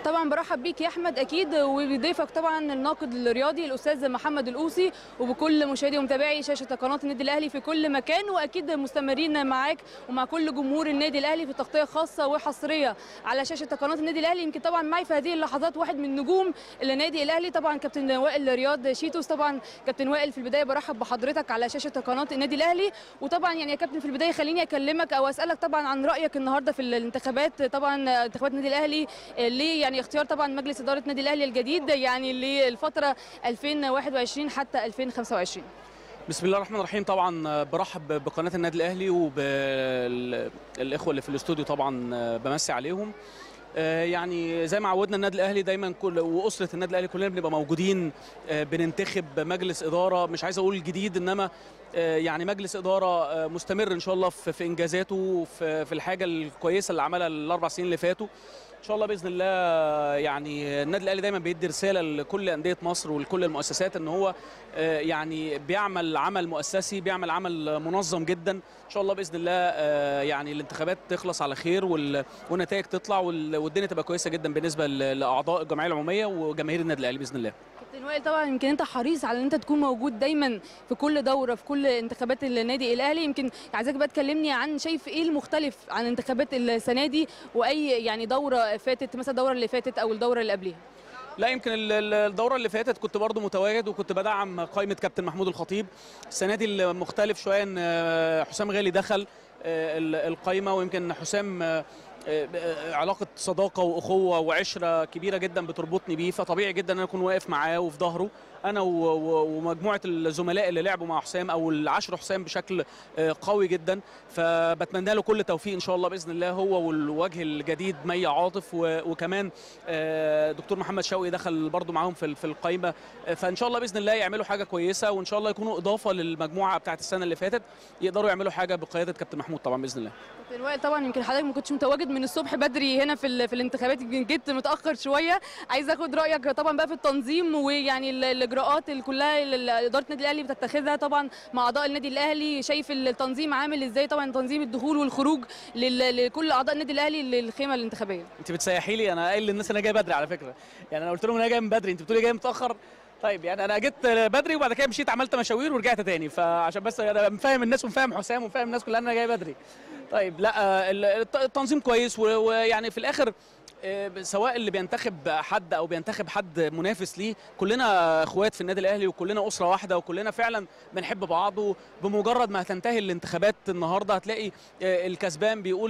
طبعا برحب بيك يا احمد اكيد وبضيفك طبعا الناقد الرياضي الاستاذ محمد الاوسي وبكل مشاهدي ومتابعي شاشه قناه النادي الاهلي في كل مكان واكيد مستمرين معاك ومع كل جمهور النادي الاهلي في تغطيه خاصه وحصريه على شاشه قناه النادي الاهلي يمكن طبعا معي في هذه اللحظات واحد من نجوم النادي الاهلي طبعا كابتن وائل رياض شيتوس طبعا كابتن وائل في البدايه برحب بحضرتك على شاشه قناه النادي الاهلي وطبعا يعني يا كابتن في البدايه خليني اكلمك او اسالك طبعا عن رايك النهارده في الانتخابات طبعا انتخابات النادي الاهلي ليه يعني اختيار طبعا مجلس اداره النادي الاهلي الجديد يعني للفتره 2021 حتى 2025 بسم الله الرحمن الرحيم طبعا برحب بقناه النادي الاهلي وبالاخوه اللي في الاستوديو طبعا بمسي عليهم يعني زي ما عودنا النادي الاهلي دايما كل واسره النادي الاهلي كلنا بنبقى موجودين بننتخب مجلس اداره مش عايز اقول جديد انما يعني مجلس اداره مستمر ان شاء الله في انجازاته في الحاجه الكويسه اللي عملها الاربع سنين اللي فاتوا ان شاء الله باذن الله يعني النادي الاهلي دايما بيدي رساله لكل انديه مصر ولكل المؤسسات ان هو يعني بيعمل عمل مؤسسي بيعمل عمل منظم جدا ان شاء الله باذن الله يعني الانتخابات تخلص على خير والنتائج تطلع والدنيا تبقى كويسه جدا بالنسبه لاعضاء الجمعيه العموميه وجماهير النادي الاهلي باذن الله كابتن وائل طبعا يمكن انت حريص على ان انت تكون موجود دايما في كل دوره في كل انتخابات النادي الاهلي يمكن عايزاك بقى تكلمني عن شايف ايه المختلف عن انتخابات السنه دي واي يعني دوره فاتت مثلا الدوره اللي فاتت او الدوره اللي قبليها لا يمكن الدوره اللي فاتت كنت برضو متواجد وكنت بدعم قائمه كابتن محمود الخطيب السنه دي المختلف شويه ان حسام غالي دخل القائمه ويمكن حسام علاقه صداقه واخوه وعشره كبيره جدا بتربطني بيه فطبيعي جدا ان انا اكون واقف معاه وفي ظهره انا ومجموعه الزملاء اللي لعبوا مع حسام او العشر حسام بشكل قوي جدا فبتمنى له كل توفيق ان شاء الله باذن الله هو والوجه الجديد مي عاطف وكمان دكتور محمد شوقي دخل برضو معاهم في القائمه فان شاء الله باذن الله يعملوا حاجه كويسه وان شاء الله يكونوا اضافه للمجموعه بتاعه السنه اللي فاتت يقدروا يعملوا حاجه بقياده كابتن محمود طبعا باذن الله كابتن وائل طبعا يمكن حضرتك ما كنتش متواجد من الصبح بدري هنا في في الانتخابات جيت متاخر شويه عايز اخد رايك طبعا بقى في التنظيم ويعني الاجراءات اللي كلها اللي اداره النادي الاهلي بتتخذها طبعا مع اعضاء النادي الاهلي شايف التنظيم عامل ازاي طبعا تنظيم الدخول والخروج لكل اعضاء النادي الاهلي للخيمه الانتخابيه انت بتسيحي لي انا قايل للناس انا جاي بدري على فكره يعني انا قلت لهم انا جاي من بدري انت بتقولي جاي متاخر طيب يعني انا جيت بدري وبعد كده مشيت عملت مشاوير ورجعت تاني فعشان بس انا مفهم الناس ومفهم حسام ومفهم الناس كلها انا جاي بدري طيب لا التنظيم كويس ويعني في الاخر سواء اللي بينتخب حد او بينتخب حد منافس ليه كلنا اخوات في النادي الاهلي وكلنا اسره واحده وكلنا فعلا بنحب بعض بمجرد ما هتنتهي الانتخابات النهارده هتلاقي الكسبان بيقول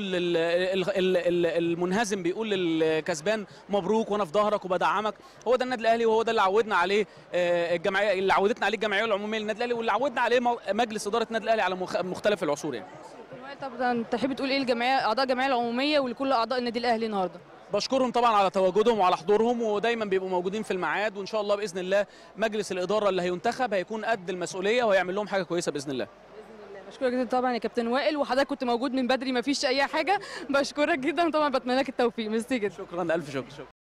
المنهزم بيقول للكسبان مبروك وانا في ظهرك وبدعمك هو ده النادي الاهلي وهو ده اللي عودنا عليه الجمعيه اللي عودتنا عليه الجمعيه العموميه للنادي الاهلي واللي عودنا عليه مجلس اداره النادي الاهلي على مختلف العصور يعني طب تحب تقول ايه الجمعيه اعضاء الجمعيه العموميه ولكل اعضاء النادي الاهلي النهارده بشكرهم طبعا على تواجدهم وعلى حضورهم ودايما بيبقوا موجودين في الميعاد وان شاء الله باذن الله مجلس الاداره اللي هينتخب هيكون قد المسؤوليه وهيعمل لهم حاجه كويسه باذن الله بشكرك جدا طبعا يا كابتن وائل وحضرتك كنت موجود من بدري ما فيش اي حاجه بشكرك جدا طبعا بتمنى لك التوفيق ميرسي جدا شكرا الف شكر, شكرا.